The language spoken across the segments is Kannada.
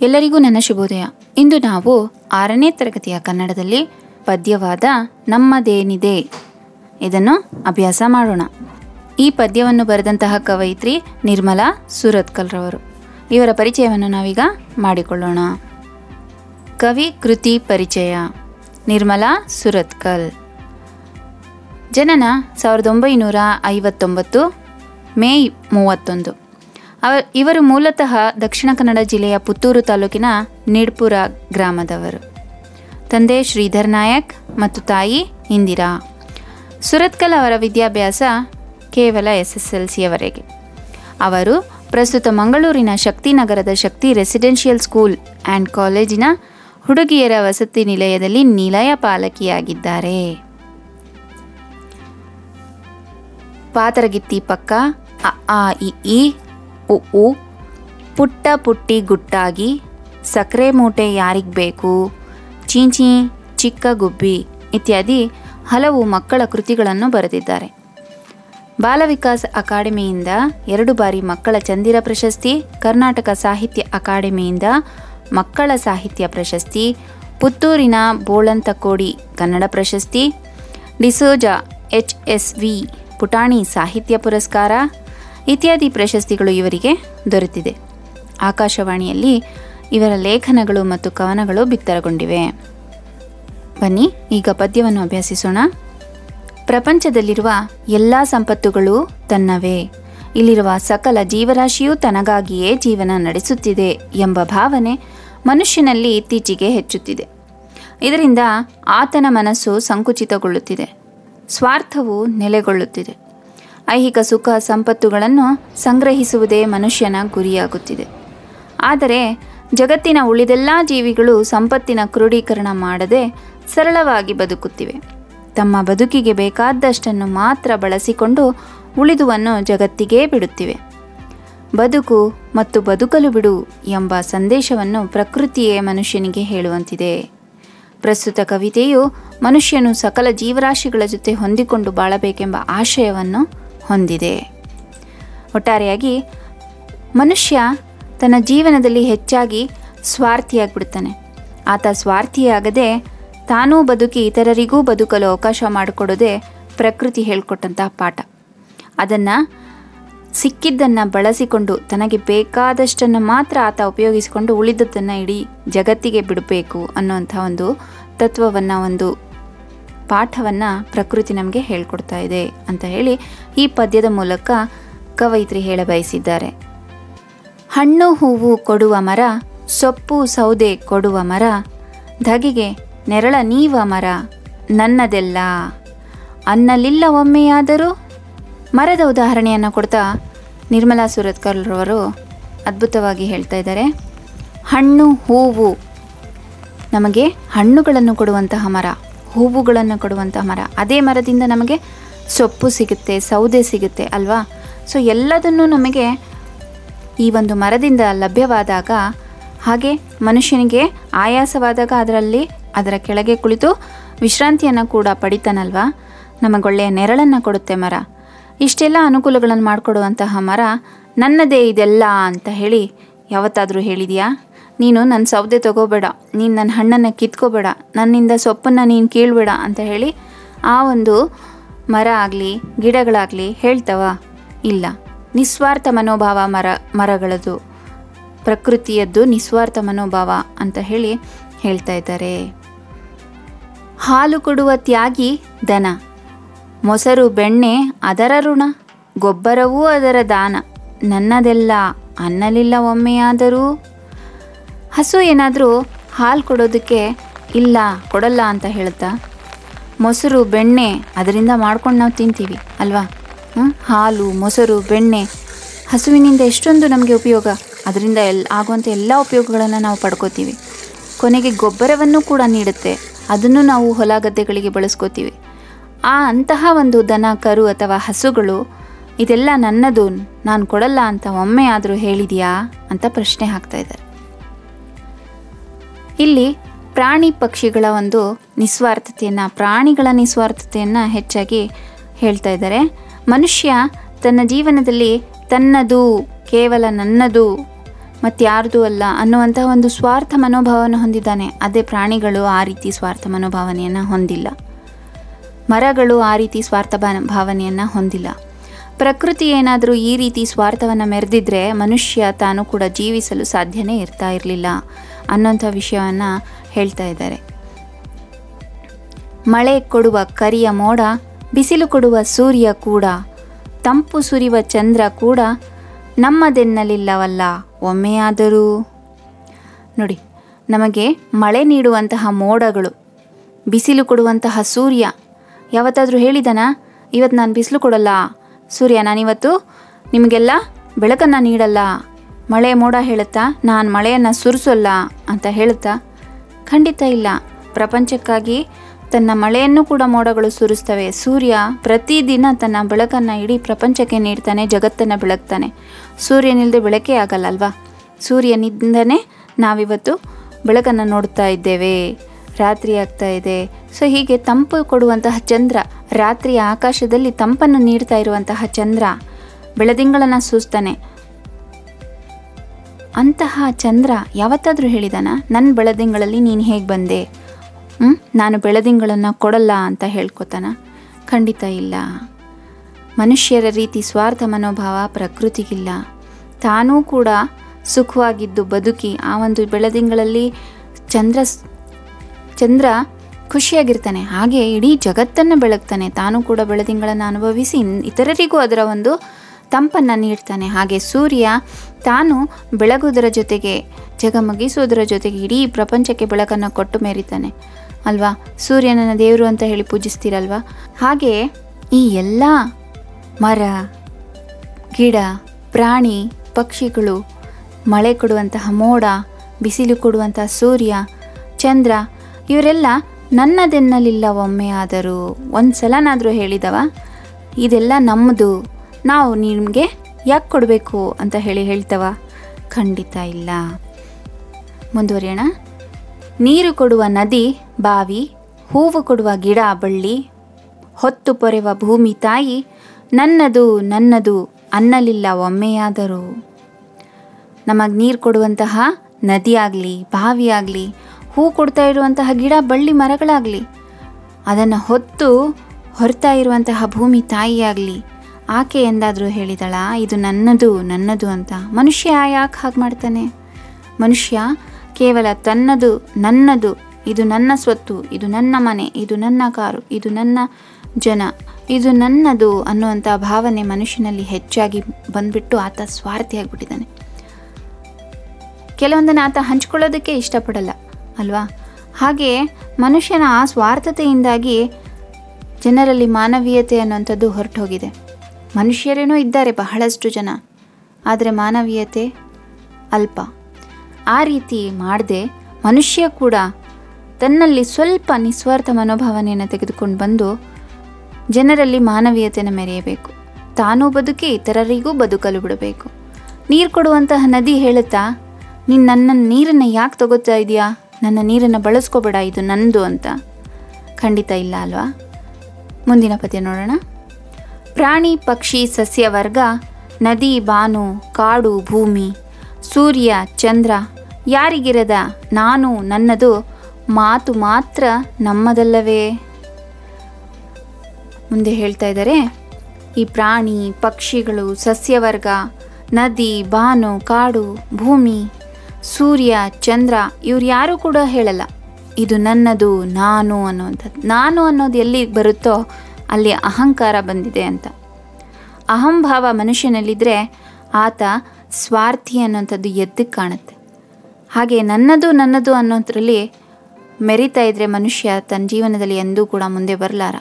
ಎಲ್ಲರಿಗೂ ನನ್ನ ಶುಭೋದಯ ಇಂದು ನಾವು ಆರನೇ ತರಗತಿಯ ಕನ್ನಡದಲ್ಲಿ ಪದ್ಯವಾದ ನಮ್ಮದೇನಿದೆ ಇದನ್ನು ಅಭ್ಯಾಸ ಮಾಡೋಣ ಈ ಪದ್ಯವನ್ನು ಬರೆದಂತಹ ಕವಯಿತ್ರಿ ನಿರ್ಮಲಾ ಸುರತ್ಕಲ್ರವರು ಇವರ ಪರಿಚಯವನ್ನು ನಾವೀಗ ಮಾಡಿಕೊಳ್ಳೋಣ ಕವಿ ಕೃತಿ ಪರಿಚಯ ನಿರ್ಮಲಾ ಸುರತ್ಕಲ್ ಜನನ ಸಾವಿರದ ಒಂಬೈನೂರ ಐವತ್ತೊಂಬತ್ತು ಮೇ ಮೂವತ್ತೊಂದು ಅವ ಇವರು ಮೂಲತಃ ದಕ್ಷಿಣ ಕನ್ನಡ ಜಿಲ್ಲೆಯ ಪುತ್ತೂರು ತಾಲೂಕಿನ ನಿಡ್ಪುರ ಗ್ರಾಮದವರು ತಂದೆ ಶ್ರೀಧರ್ ನಾಯಕ್ ಮತ್ತು ತಾಯಿ ಇಂದಿರಾ ಸುರತ್ಕಲ್ ಅವರ ವಿದ್ಯಾಭ್ಯಾಸ ಕೇವಲ ಎಸ್ ಎಸ್ ಎಲ್ ಸಿಯವರೆಗೆ ಅವರು ಪ್ರಸ್ತುತ ಮಂಗಳೂರಿನ ಶಕ್ತಿನಗರದ ಶಕ್ತಿ ರೆಸಿಡೆನ್ಷಿಯಲ್ ಸ್ಕೂಲ್ ಆ್ಯಂಡ್ ಕಾಲೇಜಿನ ಹುಡುಗಿಯರ ವಸತಿ ನಿಲಯದಲ್ಲಿ ನಿಲಯ ಪಾಲಕಿಯಾಗಿದ್ದಾರೆ ಪಾತರಗಿತ್ತಿ ಪಕ್ಕ ಅ ಆ ಇ ಈ ಉ ಉ ಪುಟ್ಟ ಪುಟ್ಟಿ ಗುಟ್ಟಾಗಿ ಸಕ್ಕರೆ ಮೂಟೆ ಯಾರಿಗ್ ಬೇಕು ಚೀಂಚಿ ಚಿಕ್ಕ ಗುಬ್ಬಿ ಇತ್ಯಾದಿ ಹಲವು ಮಕ್ಕಳ ಕೃತಿಗಳನ್ನು ಬರೆದಿದ್ದಾರೆ ಬಾಲ ವಿಕಾಸ್ ಅಕಾಡೆಮಿಯಿಂದ ಎರಡು ಬಾರಿ ಮಕ್ಕಳ ಚಂದಿರ ಪ್ರಶಸ್ತಿ ಕರ್ನಾಟಕ ಸಾಹಿತ್ಯ ಅಕಾಡೆಮಿಯಿಂದ ಮಕ್ಕಳ ಸಾಹಿತ್ಯ ಪ್ರಶಸ್ತಿ ಪುತ್ತೂರಿನ ಬೋಳಂತಕೋಡಿ ಕನ್ನಡ ಪ್ರಶಸ್ತಿ ಡಿಸೋಜಾ ಎಚ್ ಎಸ್ ವಿ ಪುಟಾಣಿ ಸಾಹಿತ್ಯ ಪುರಸ್ಕಾರ ಇತ್ಯಾದಿ ಪ್ರಶಸ್ತಿಗಳು ಇವರಿಗೆ ದೊರೆತಿದೆ ಆಕಾಶವಾಣಿಯಲ್ಲಿ ಇವರ ಲೇಖನಗಳು ಮತ್ತು ಕವನಗಳು ಬಿತ್ತರಗೊಂಡಿವೆ ಬನ್ನಿ ಈಗ ಪದ್ಯವನ್ನು ಅಭ್ಯಾಸಿಸೋಣ ಪ್ರಪಂಚದಲ್ಲಿರುವ ಎಲ್ಲ ಸಂಪತ್ತುಗಳು ತನ್ನವೇ ಇಲ್ಲಿರುವ ಸಕಲ ಜೀವರಾಶಿಯೂ ತನಗಾಗಿಯೇ ಜೀವನ ನಡೆಸುತ್ತಿದೆ ಎಂಬ ಭಾವನೆ ಮನುಷ್ಯನಲ್ಲಿ ಇತ್ತೀಚೆಗೆ ಹೆಚ್ಚುತ್ತಿದೆ ಇದರಿಂದ ಆತನ ಮನಸ್ಸು ಸಂಕುಚಿತಗೊಳ್ಳುತ್ತಿದೆ ಸ್ವಾರ್ಥವು ನೆಲೆಗೊಳ್ಳುತ್ತಿದೆ ಐಹಿಕ ಸುಖ ಸಂಪತ್ತುಗಳನ್ನು ಸಂಗ್ರಹಿಸುವುದೇ ಮನುಷ್ಯನ ಗುರಿಯಾಗುತ್ತಿದೆ ಆದರೆ ಜಗತ್ತಿನ ಉಳಿದೆಲ್ಲ ಜೀವಿಗಳು ಸಂಪತ್ತಿನ ಕ್ರೋಢೀಕರಣ ಮಾಡದೆ ಸರಳವಾಗಿ ಬದುಕುತ್ತಿವೆ ತಮ್ಮ ಬದುಕಿಗೆ ಬೇಕಾದಷ್ಟನ್ನು ಮಾತ್ರ ಬಳಸಿಕೊಂಡು ಉಳಿದುವನ್ನು ಜಗತ್ತಿಗೇ ಬಿಡುತ್ತಿವೆ ಬದುಕು ಮತ್ತು ಬದುಕಲು ಬಿಡು ಎಂಬ ಸಂದೇಶವನ್ನು ಪ್ರಕೃತಿಯೇ ಮನುಷ್ಯನಿಗೆ ಹೇಳುವಂತಿದೆ ಪ್ರಸ್ತುತ ಕವಿತೆಯು ಮನುಷ್ಯನು ಸಕಲ ಜೀವರಾಶಿಗಳ ಜೊತೆ ಹೊಂದಿಕೊಂಡು ಬಾಳಬೇಕೆಂಬ ಆಶಯವನ್ನು ಹೊಂದಿದೆ ಒಟ್ಟಾರೆಯಾಗಿ ಮನುಷ್ಯ ತನ್ನ ಜೀವನದಲ್ಲಿ ಹೆಚ್ಚಾಗಿ ಸ್ವಾರ್ಥಿಯಾಗ್ಬಿಡ್ತಾನೆ ಆತ ಸ್ವಾರ್ಥಿಯಾಗದೆ ತಾನೂ ಬದುಕಿ ಇತರರಿಗೂ ಬದುಕಲು ಅವಕಾಶ ಮಾಡಿಕೊಡೋದೇ ಪ್ರಕೃತಿ ಹೇಳ್ಕೊಟ್ಟಂತಹ ಪಾಠ ಅದನ್ನು ಸಿಕ್ಕಿದ್ದನ್ನು ಬಳಸಿಕೊಂಡು ತನಗೆ ಬೇಕಾದಷ್ಟನ್ನು ಮಾತ್ರ ಆತ ಉಪಯೋಗಿಸಿಕೊಂಡು ಉಳಿದದ್ದನ್ನು ಇಡೀ ಜಗತ್ತಿಗೆ ಬಿಡಬೇಕು ಅನ್ನೋಂಥ ಒಂದು ತತ್ವವನ್ನು ಒಂದು ಪಾಠವನ್ನು ಪ್ರಕೃತಿ ನಮಗೆ ಹೇಳ್ಕೊಡ್ತಾ ಇದೆ ಅಂತ ಹೇಳಿ ಈ ಪದ್ಯದ ಮೂಲಕ ಕವಯಿತ್ರಿ ಹೇಳ ಬಯಸಿದ್ದಾರೆ ಹಣ್ಣು ಹೂವು ಕೊಡುವ ಮರ ಸೊಪ್ಪು ಸೌದೆ ಕೊಡುವ ಮರ ಧಗೆಗೆ ನೆರಳ ನೀವ ಮರ ನನ್ನದೆಲ್ಲ ಅನ್ನಲಿಲ್ಲ ಒಮ್ಮೆಯಾದರೂ ಮರದ ಉದಾಹರಣೆಯನ್ನು ಕೊಡ್ತಾ ನಿರ್ಮಲಾ ಸುರತ್ಕಲ್ರವರು ಅದ್ಭುತವಾಗಿ ಹೇಳ್ತಾ ಇದ್ದಾರೆ ಹಣ್ಣು ಹೂವು ನಮಗೆ ಹಣ್ಣುಗಳನ್ನು ಕೊಡುವಂತಹ ಮರ ಹೂವುಗಳನ್ನು ಕೊಡುವಂತಹ ಮರ ಅದೇ ಮರದಿಂದ ನಮಗೆ ಸೊಪ್ಪು ಸಿಗುತ್ತೆ ಸೌದೆ ಸಿಗುತ್ತೆ ಅಲ್ವಾ ಸೊ ಎಲ್ಲದನ್ನು ನಮಗೆ ಈ ಒಂದು ಮರದಿಂದ ಲಭ್ಯವಾದಾಗ ಹಾಗೆ ಮನುಷ್ಯನಿಗೆ ಆಯಾಸವಾದಾಗ ಅದರಲ್ಲಿ ಅದರ ಕೆಳಗೆ ಕುಳಿತು ವಿಶ್ರಾಂತಿಯನ್ನು ಕೂಡ ಪಡಿತಾನಲ್ವಾ ನಮಗೊಳ್ಳೆಯ ನೆರಳನ್ನು ಕೊಡುತ್ತೆ ಮರ ಇಷ್ಟೆಲ್ಲ ಅನುಕೂಲಗಳನ್ನು ಮಾಡಿಕೊಡುವಂತಹ ಮರ ನನ್ನದೇ ಇದೆಲ್ಲ ಅಂತ ಹೇಳಿ ಯಾವತ್ತಾದರೂ ಹೇಳಿದೆಯಾ ನೀನು ನನ್ನ ಸೌದೆ ತಗೋಬೇಡ ನೀನು ನನ್ನ ಹಣ್ಣನ್ನು ಕಿತ್ಕೋಬೇಡ ನನ್ನಿಂದ ಸೊಪ್ಪನ್ನು ನೀನು ಕೀಳ್ಬೇಡ ಅಂತ ಹೇಳಿ ಆ ಒಂದು ಮರ ಆಗಲಿ ಗಿಡಗಳಾಗಲಿ ಹೇಳ್ತವ ಇಲ್ಲ ನಿಸ್ವಾರ್ಥ ಮನೋಭಾವ ಮರ ಮರಗಳದು ಪ್ರಕೃತಿಯದ್ದು ನಿಸ್ವಾರ್ಥ ಮನೋಭಾವ ಅಂತ ಹೇಳಿ ಹೇಳ್ತಾ ಇದ್ದಾರೆ ಹಾಲು ಕೊಡುವ ತ್ಯಾಗಿ ದನ ಮೊಸರು ಬೆಣ್ಣೆ ಅದರ ಋಣ ಗೊಬ್ಬರವೂ ಅದರ ದಾನ ನನ್ನದೆಲ್ಲ ಅನ್ನಲಿಲ್ಲ ಒಮ್ಮೆಯಾದರೂ ಹಸು ಏನಾದರೂ ಹಾಲು ಕೊಡೋದಕ್ಕೆ ಇಲ್ಲ ಕೊಡಲ್ಲ ಅಂತ ಹೇಳ್ತಾ ಮೊಸರು ಬೆಣ್ಣೆ ಅದರಿಂದ ಮಾಡ್ಕೊಂಡು ನಾವು ತಿಂತೀವಿ ಅಲ್ವಾ ಹಾಲು ಮೊಸರು ಬೆಣ್ಣೆ ಹಸುವಿನಿಂದ ಎಷ್ಟೊಂದು ನಮಗೆ ಉಪಯೋಗ ಅದರಿಂದ ಎಲ್ ಆಗುವಂಥ ಎಲ್ಲ ಉಪಯೋಗಗಳನ್ನು ನಾವು ಪಡ್ಕೋತೀವಿ ಕೊನೆಗೆ ಗೊಬ್ಬರವನ್ನು ಕೂಡ ನೀಡುತ್ತೆ ಅದನ್ನು ನಾವು ಹೊಲ ಗದ್ದೆಗಳಿಗೆ ಬಳಸ್ಕೋತೀವಿ ಆ ಅಂತಹ ಒಂದು ದನ ಕರು ಅಥವಾ ಹಸುಗಳು ಇದೆಲ್ಲ ನನ್ನದು ನಾನು ಕೊಡಲ್ಲ ಅಂತ ಒಮ್ಮೆ ಆದರೂ ಹೇಳಿದೆಯಾ ಅಂತ ಪ್ರಶ್ನೆ ಹಾಕ್ತಾ ಇದ್ದಾರೆ ಇಲ್ಲಿ ಪ್ರಾಣಿ ಪಕ್ಷಿಗಳ ಒಂದು ನಿಸ್ವಾರ್ಥತೆಯನ್ನು ಪ್ರಾಣಿಗಳ ನಿಸ್ವಾರ್ಥತೆಯನ್ನು ಹೆಚ್ಚಾಗಿ ಹೇಳ್ತಾ ಇದ್ದಾರೆ ಮನುಷ್ಯ ತನ್ನ ಜೀವನದಲ್ಲಿ ತನ್ನದು ಕೇವಲ ನನ್ನದು ಮತ್ತಾರ್ದು ಅಲ್ಲ ಅನ್ನುವಂತಹ ಒಂದು ಸ್ವಾರ್ಥ ಮನೋಭಾವನ ಹೊಂದಿದ್ದಾನೆ ಅದೇ ಪ್ರಾಣಿಗಳು ಆ ರೀತಿ ಸ್ವಾರ್ಥ ಮನೋಭಾವನೆಯನ್ನು ಹೊಂದಿಲ್ಲ ಮರಗಳು ಆ ರೀತಿ ಸ್ವಾರ್ಥ ಭಾನ- ಭಾವನೆಯನ್ನು ಹೊಂದಿಲ್ಲ ಪ್ರಕೃತಿ ಏನಾದರೂ ಈ ರೀತಿ ಸ್ವಾರ್ಥವನ್ನು ಮೆರೆದಿದ್ರೆ ಮನುಷ್ಯ ತಾನು ಕೂಡ ಜೀವಿಸಲು ಸಾಧ್ಯನೇ ಇರ್ತಾ ಇರಲಿಲ್ಲ ಅನ್ನೋಂಥ ವಿಷಯವನ್ನು ಹೇಳ್ತಾ ಇದ್ದಾರೆ ಮಳೆ ಕೊಡುವ ಕರಿಯ ಮೋಡ ಬಿಸಿಲು ಕೊಡುವ ಸೂರ್ಯ ಕೂಡ ತಂಪು ಸುರಿವ ಚಂದ್ರ ಕೂಡ ನಮ್ಮದೆನ್ನಲಿಲ್ಲವಲ್ಲ ಒಮ್ಮೆಯಾದರೂ ನೋಡಿ ನಮಗೆ ಮಳೆ ನೀಡುವಂತಹ ಮೋಡಗಳು ಬಿಸಿಲು ಕೊಡುವಂತಹ ಸೂರ್ಯ ಯಾವತ್ತಾದರೂ ಹೇಳಿದನ ಇವತ್ತು ನಾನು ಬಿಸಿಲು ಕೊಡಲ್ಲ ಸೂರ್ಯ ನಾನಿವತ್ತು ನಿಮಗೆಲ್ಲ ಬೆಳಕನ್ನು ನೀಡಲ್ಲ ಮಳೆ ಮೋಡ ಹೇಳುತ್ತಾ ನಾನು ಮಳೆಯನ್ನು ಸುರಿಸೋಲ್ಲ ಅಂತ ಹೇಳುತ್ತಾ ಖಂಡಿತ ಇಲ್ಲ ಪ್ರಪಂಚಕ್ಕಾಗಿ ತನ್ನ ಮಳೆಯನ್ನು ಕೂಡ ಮೋಡಗಳು ಸುರಿಸ್ತವೆ ಸೂರ್ಯ ಪ್ರತಿದಿನ ತನ್ನ ಬೆಳಕನ್ನು ಇಡೀ ಪ್ರಪಂಚಕ್ಕೆ ನೀಡ್ತಾನೆ ಜಗತ್ತನ್ನು ಬೆಳಗ್ತಾನೆ ಸೂರ್ಯನಿಲ್ಲದೆ ಬೆಳಕೇ ಆಗಲ್ಲ ಅಲ್ವಾ ಸೂರ್ಯನಿಂದನೇ ನಾವಿವತ್ತು ಬೆಳಕನ್ನು ನೋಡ್ತಾ ಇದ್ದೇವೆ ರಾತ್ರಿ ಆಗ್ತಾ ಇದೆ ಸೊ ಹೀಗೆ ತಂಪು ಕೊಡುವಂತಹ ಚಂದ್ರ ರಾತ್ರಿಯ ಆಕಾಶದಲ್ಲಿ ತಂಪನ್ನು ನೀಡ್ತಾ ಇರುವಂತಹ ಚಂದ್ರ ಬೆಳದಿಂಗಳನ್ನು ಸೂಸ್ತಾನೆ ಅಂತಹ ಚಂದ್ರ ಯಾವತ್ತಾದರೂ ಹೇಳಿದಾನ ನನ್ನ ಬೆಳದಿಂಗಳಲ್ಲಿ ನೀನು ಹೇಗೆ ಬಂದೆ ಹ್ಮ್? ನಾನು ಬೆಳದಿಂಗಳನ್ನು ಕೊಡಲ್ಲ ಅಂತ ಹೇಳ್ಕೊತಾನ ಖಂಡಿತ ಇಲ್ಲ ಮನುಷ್ಯರ ರೀತಿ ಸ್ವಾರ್ಥ ಮನೋಭಾವ ಪ್ರಕೃತಿಗಿಲ್ಲ ತಾನೂ ಕೂಡ ಸುಖವಾಗಿದ್ದು ಬದುಕಿ ಆ ಒಂದು ಬೆಳದಿಂಗಳಲ್ಲಿ ಚಂದ್ರ ಸ್- ಚಂದ್ರ ಖುಷಿಯಾಗಿರ್ತಾನೆ ಹಾಗೆ ಇಡೀ ಜಗತ್ತನ್ನು ಬೆಳಗ್ತಾನೆ ತಾನು ಕೂಡ ಬೆಳದಿಂಗಳನ್ನು ಅನುಭವಿಸಿ ಇನ್- ಇತರರಿಗೂ ಅದರ ಒಂದು ತಂಪನ್ನು ನೀಡ್ತಾನೆ ಹಾಗೆ ಸೂರ್ಯ ತಾನು ಬೆಳಗುವುದರ ಜೊತೆಗೆ ಜಗಮಗಿಸುವುದರ ಜೊತೆಗೆ ಇಡೀ ಪ್ರಪಂಚಕ್ಕೆ ಬೆಳಕನ್ನು ಕೊಟ್ಟು ಮೇರಿತಾನೆ ಅಲ್ವಾ ಸೂರ್ಯನನ್ನ ದೇವರು ಅಂತ ಹೇಳಿ ಪೂಜಿಸ್ತೀರಲ್ವಾ ಹಾಗೆ ಈ ಎಲ್ಲ ಮರ ಗಿಡ ಪ್ರಾಣಿ ಪಕ್ಷಿಗಳು ಮಳೆ ಕೊಡುವಂತಹ ಮೋಡ ಬಿಸಿಲು ಕೊಡುವಂತಹ ಸೂರ್ಯ ಚಂದ್ರ ಇವರೆಲ್ಲ ನನ್ನದೆನ್ನಲಿಲ್ಲ ಒಮ್ಮೆ ಆದರೂ ಒಂದು ಸಲನಾದರೂ ಹೇಳಿದವ ಇದೆಲ್ಲ ನಮ್ಮದು ನಾವು ನಿಮಗೆ ಯಾಕೆ ಕೊಡಬೇಕು ಅಂತ ಹೇಳಿ ಹೇಳ್ತವ ಖಂಡಿತ ಇಲ್ಲ ಮುಂದುವರಿಯೋಣ ನೀರು ಕೊಡುವ ನದಿ ಬಾವಿ ಹೂವು ಕೊಡುವ ಗಿಡ ಬಳ್ಳಿ ಹೊತ್ತು ಪೊರೆವ ಭೂಮಿ ತಾಯಿ ನನ್ನದು ನನ್ನದು ಅನ್ನಲಿಲ್ಲ ಒಮ್ಮೆಯಾದರೂ ನಮಗೆ ನೀರು ಕೊಡುವಂತಹ ನದಿ ಆಗಲಿ ಬಾವಿ ಆಗಲಿ ಹೂ ಕೊಡ್ತಾ ಇರುವಂತಹ ಗಿಡ ಬಳ್ಳಿ ಮರಗಳಾಗಲಿ ಅದನ್ನು ಹೊತ್ತು ಹೊರ್ತಾ ಇರುವಂತಹ ಭೂಮಿ ತಾಯಿಯಾಗಲಿ ಆಕೆ ಎಂದಾದರೂ ಹೇಳಿದಳ ಇದು ನನ್ನದು ನನ್ನದು ಅಂತ ಮನುಷ್ಯ ಯಾಕೆ ಹಾಗೆ ಮಾಡ್ತಾನೆ ಮನುಷ್ಯ ಕೇವಲ ತನ್ನದು ನನ್ನದು ಇದು ನನ್ನ ಸ್ವತ್ತು ಇದು ನನ್ನ ಮನೆ ಇದು ನನ್ನ ಕಾರು ಇದು ನನ್ನ ಜನ ಇದು ನನ್ನದು ಅನ್ನುವಂಥ ಭಾವನೆ ಮನುಷ್ಯನಲ್ಲಿ ಹೆಚ್ಚಾಗಿ ಬಂದ್ಬಿಟ್ಟು ಆತ ಸ್ವಾರ್ಥಿಯಾಗ್ಬಿಟ್ಟಿದ್ದಾನೆ ಕೆಲವೊಂದನ್ನು ಆತ ಹಂಚ್ಕೊಳ್ಳೋದಕ್ಕೆ ಇಷ್ಟಪಡಲ್ಲ ಅಲ್ವಾ ಹಾಗೆ ಮನುಷ್ಯನ ಆ ಸ್ವಾರ್ಥತೆಯಿಂದಾಗಿ ಜನರಲ್ಲಿ ಮಾನವೀಯತೆ ಅನ್ನುವಂಥದ್ದು ಹೊರಟು ಹೋಗಿದೆ ಮನುಷ್ಯರೇನೋ ಇದ್ದಾರೆ ಬಹಳಷ್ಟು ಜನ ಆದರೆ ಮಾನವೀಯತೆ ಅಲ್ಪ ಆ ರೀತಿ ಮಾಡದೆ ಮನುಷ್ಯ ಕೂಡ ತನ್ನಲ್ಲಿ ಸ್ವಲ್ಪ ನಿಸ್ವಾರ್ಥ ಮನೋಭಾವನೆಯನ್ನು ತೆಗೆದುಕೊಂಡು ಬಂದು ಜನರಲ್ಲಿ ಮಾನವೀಯತೆಯನ್ನು ಮೆರೆಯಬೇಕು ತಾನೂ ಬದುಕಿ ಇತರರಿಗೂ ಬದುಕಲು ಬಿಡಬೇಕು ನೀರು ಕೊಡುವಂತಹ ನದಿ ಹೇಳುತ್ತಾ ನೀನು ನನ್ನ ನೀರನ್ನು ಯಾಕೆ ತಗೋತಾ ಇದೆಯಾ ನನ್ನ ನೀರನ್ನು ಬಳಸ್ಕೋಬೇಡ ಇದು ನಂದು ಅಂತ ಖಂಡಿತ ಇಲ್ಲ ಅಲ್ವಾ ಮುಂದಿನ ಪದ್ಯ ನೋಡೋಣ ಪ್ರಾಣಿ ಪಕ್ಷಿ ಸಸ್ಯ ವರ್ಗ ನದಿ ಬಾನು ಕಾಡು ಭೂಮಿ ಸೂರ್ಯ ಚಂದ್ರ ಯಾರಿಗಿರದ ನಾನು ನನ್ನದು ಮಾತು ಮಾತ್ರ ನಮ್ಮದಲ್ಲವೇ ಮುಂದೆ ಹೇಳ್ತಾ ಇದ್ದಾರೆ ಈ ಪ್ರಾಣಿ ಪಕ್ಷಿಗಳು ಸಸ್ಯವರ್ಗ ನದಿ ಬಾನು ಕಾಡು ಭೂಮಿ ಸೂರ್ಯ ಚಂದ್ರ ಇವ್ರು ಯಾರೂ ಕೂಡ ಹೇಳಲ್ಲ ಇದು ನನ್ನದು ನಾನು ಅನ್ನುವಂಥದ್ದು ನಾನು ಅನ್ನೋದು ಎಲ್ಲಿ ಬರುತ್ತೋ ಅಲ್ಲಿ ಅಹಂಕಾರ ಬಂದಿದೆ ಅಂತ ಅಹಂಭಾವ ಮನುಷ್ಯನಲ್ಲಿದ್ದರೆ ಆತ ಸ್ವಾರ್ಥಿ ಅನ್ನೋಂಥದ್ದು ಎದ್ದಕ್ಕೆ ಕಾಣುತ್ತೆ ಹಾಗೆ ನನ್ನದು ನನ್ನದು ಅನ್ನೋದ್ರಲ್ಲಿ ಮೆರಿತಾ ಇದ್ರೆ ಮನುಷ್ಯ ತನ್ನ ಜೀವನದಲ್ಲಿ ಎಂದೂ ಕೂಡ ಮುಂದೆ ಬರಲಾರ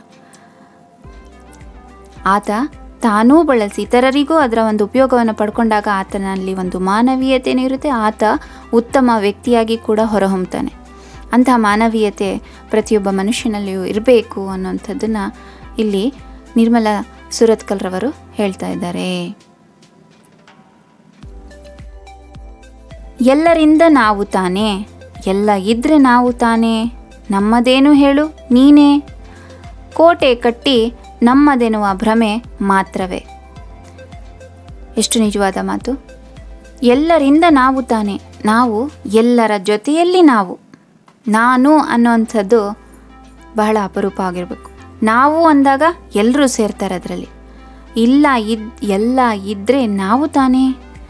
ಆತ ತಾನೂ ಬಳಸಿ ಇತರರಿಗೂ ಅದರ ಒಂದು ಉಪಯೋಗವನ್ನು ಪಡ್ಕೊಂಡಾಗ ಆತನಲ್ಲಿ ಒಂದು ಮಾನವೀಯತೆಯೂ ಇರುತ್ತೆ ಆತ ಉತ್ತಮ ವ್ಯಕ್ತಿಯಾಗಿ ಕೂಡ ಹೊರಹೊಮ್ತಾನೆ ಅಂತಹ ಮಾನವೀಯತೆ ಪ್ರತಿಯೊಬ್ಬ ಮನುಷ್ಯನಲ್ಲಿಯೂ ಇರಬೇಕು ಅನ್ನೋಂಥದ್ದನ್ನು ಇಲ್ಲಿ ನಿರ್ಮಲಾ ಸುರತ್ಕಲ್ರವರು ಹೇಳ್ತಾ ಇದ್ದಾರೆ ಎಲ್ಲರಿಂದ ನಾವು ತಾನೇ ಎಲ್ಲ ಇದ್ರೆ ನಾವು ತಾನೇ ನಮ್ಮದೇನು ಹೇಳು ನೀನೇ ಕೋಟೆ ಕಟ್ಟಿ ನಮ್ಮದೆನ್ನುವ ಭ್ರಮೆ ಮಾತ್ರವೇ ಎಷ್ಟು ನಿಜವಾದ ಮಾತು ಎಲ್ಲರಿಂದ ನಾವು ತಾನೆ ನಾವು ಎಲ್ಲರ ಜೊತೆಯಲ್ಲಿ ನಾವು ನಾನು ಅನ್ನೋವಂಥದ್ದು ಬಹಳ ಅಪರೂಪ ಆಗಿರಬೇಕು ನಾವು ಅಂದಾಗ ಎಲ್ಲರೂ ಸೇರ್ತಾರೆ ಅದರಲ್ಲಿ ಇಲ್ಲ ಇದ್ ಎಲ್ಲ ಇದ್ದರೆ ನಾವು ತಾನೇ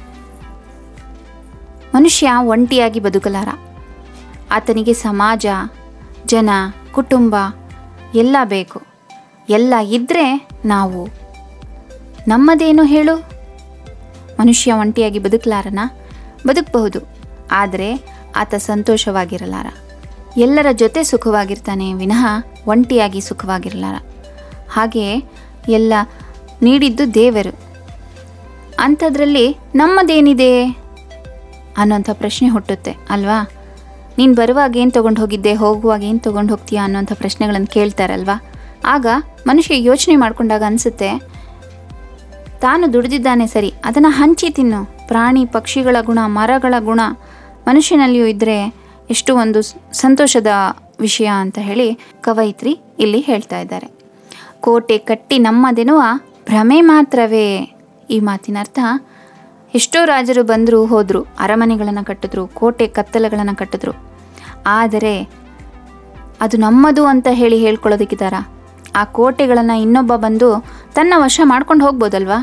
ಮನುಷ್ಯ ಒಂಟಿಯಾಗಿ ಬದುಕಲಾರ ಆತನಿಗೆ ಸಮಾಜ ಜನ ಕುಟುಂಬ ಎಲ್ಲ ಬೇಕು ಎಲ್ಲ ಇದ್ದರೆ ನಾವು ನಮ್ಮದೇನು ಹೇಳು ಮನುಷ್ಯ ಒಂಟಿಯಾಗಿ ಬದುಕಲಾರನ ಬದುಕಬಹುದು ಆದರೆ ಆತ ಸಂತೋಷವಾಗಿರಲಾರ ಎಲ್ಲರ ಜೊತೆ ಸುಖವಾಗಿರ್ತಾನೆ ವಿನಃ ಒಂಟಿಯಾಗಿ ಸುಖವಾಗಿರಲಾರ ಹಾಗೆಯೇ ಎಲ್ಲ ನೀಡಿದ್ದು ದೇವರು ಅಂಥದ್ರಲ್ಲಿ ನಮ್ಮದೇನಿದೆ ಅನ್ನೋಂಥ ಪ್ರಶ್ನೆ ಹುಟ್ಟುತ್ತೆ ಅಲ್ವಾ ನೀನು ಬರುವಾಗ ಏನು ತೊಗೊಂಡು ಹೋಗಿದ್ದೆ ಹೋಗುವಾಗ ಏನು ತೊಗೊಂಡು ಹೋಗ್ತೀಯಾ ಅನ್ನೋಂಥ ಪ್ರಶ್ನೆಗಳನ್ನು ಕೇಳ್ತಾರಲ್ವಾ ಆಗ ಮನುಷ್ಯ ಯೋಚನೆ ಮಾಡ್ಕೊಂಡಾಗ ಅನಿಸುತ್ತೆ ತಾನು ದುಡಿದಿದ್ದಾನೆ ಸರಿ ಅದನ್ನು ಹಂಚಿ ತಿನ್ನು ಪ್ರಾಣಿ ಪಕ್ಷಿಗಳ ಗುಣ ಮರಗಳ ಗುಣ ಮನುಷ್ಯನಲ್ಲಿಯೂ ಇದ್ದರೆ ಎಷ್ಟು ಒಂದು ಸ್- ಸಂತೋಷದ ವಿಷಯ ಅಂತ ಹೇಳಿ ಕವಯಿತ್ರಿ ಇಲ್ಲಿ ಹೇಳ್ತಾ ಇದ್ದಾರೆ ಕೋಟೆ ಕಟ್ಟಿ ನಮ್ಮದೆನ್ನುವ ಭ್ರಮೆ ಮಾತ್ರವೇ ಈ ಮಾತಿನ ಅರ್ಥ ಎಷ್ಟೋ ರಾಜರು ಬಂದರು ಹೋದರು ಅರಮನೆಗಳನ್ನು ಕಟ್ಟಿದ್ರು ಕೋಟೆ ಕತ್ತಲಗಳನ್ನು ಕಟ್ಟಿದ್ರು ಆದರೆ ಅದು ನಮ್ಮದು ಅಂತ ಹೇಳಿ ಹೇಳ್ಕೊಳ್ಳೋದಕ್ಕಿದ್ದಾರ ಆ ಕೋಟೆಗಳನ್ನು ಇನ್ನೊಬ್ಬ ಬಂದು ತನ್ನ ವಶ ಮಾಡ್ಕೊಂಡು ಹೋಗ್ಬೋದಲ್ವಾ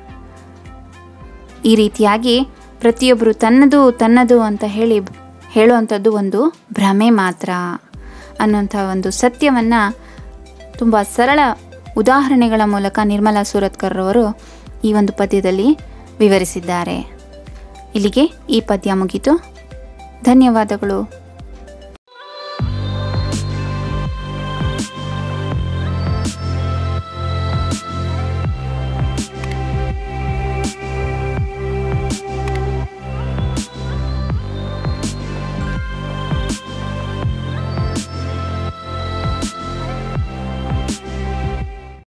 ಈ ರೀತಿಯಾಗಿ ಪ್ರತಿಯೊಬ್ಬರು ತನ್ನದು ತನ್ನದು ಅಂತ ಹೇಳಿ ಹೇಳುವಂಥದ್ದು ಒಂದು ಭ್ರಮೆ ಮಾತ್ರ ಅನ್ನೋಂಥ ಒಂದು ಸತ್ಯವನ್ನು ತುಂಬ ಸರಳ ಉದಾಹರಣೆಗಳ ಮೂಲಕ ನಿರ್ಮಲಾ ಸೂರತ್ಕರ್ರವರು ಈ ಒಂದು ಪದ್ಯದಲ್ಲಿ ವಿವರಿಸಿದ್ದಾರೆ ಇಲ್ಲಿಗೆ ಈ ಪದ್ಯ ಮುಗೀತು ಧನ್ಯವಾದಗಳು